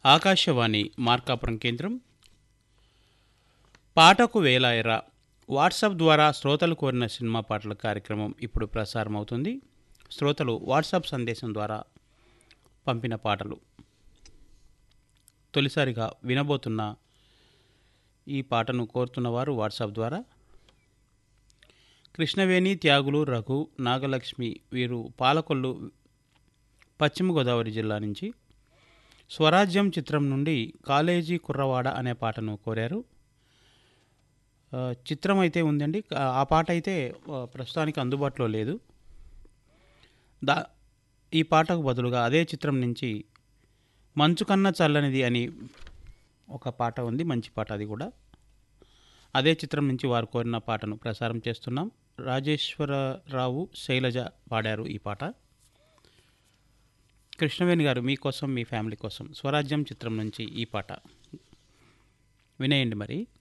ఆకాశవాణి మార్కాపురం కేంద్రం పాటకు వేలాయరా వాట్సాప్ ద్వారా శ్రోతలు కోరిన సినిమా పాటల కార్యక్రమం ఇప్పుడు ప్రసారం అవుతుంది శ్రోతలు వాట్సాప్ సందేశం ద్వారా పంపిన పాటలు తొలిసారిగా వినబోతున్న ఈ పాటను కోరుతున్నవారు వాట్సాప్ ద్వారా కృష్ణవేణి త్యాగులు రఘు నాగలక్ష్మి వీరు పాలకొల్లు పశ్చిమ గోదావరి జిల్లా నుంచి స్వరాజ్యం చిత్రం నుండి కాలేజీ కుర్రవాడ అనే పాటను కోరారు ఆ, చిత్రం అయితే ఉందండి ఆ ఆ పాట అయితే ఆ, ప్రస్తుతానికి అందుబాటులో లేదు దా ఈ పాటకు బదులుగా అదే చిత్రం నుంచి మంచు కన్న చల్లనిది అని ఒక పాట ఉంది మంచి పాట అది కూడా అదే చిత్రం నుంచి వారు కోరిన పాటను ప్రసారం చేస్తున్నాం రాజేశ్వరరావు శైలజ పాడారు ఈ పాట కృష్ణవేణి గారు మీకోసం మీ ఫ్యామిలీ కోసం స్వరాజ్యం చిత్రం నుంచి ఈ పాట వినేయండి మరి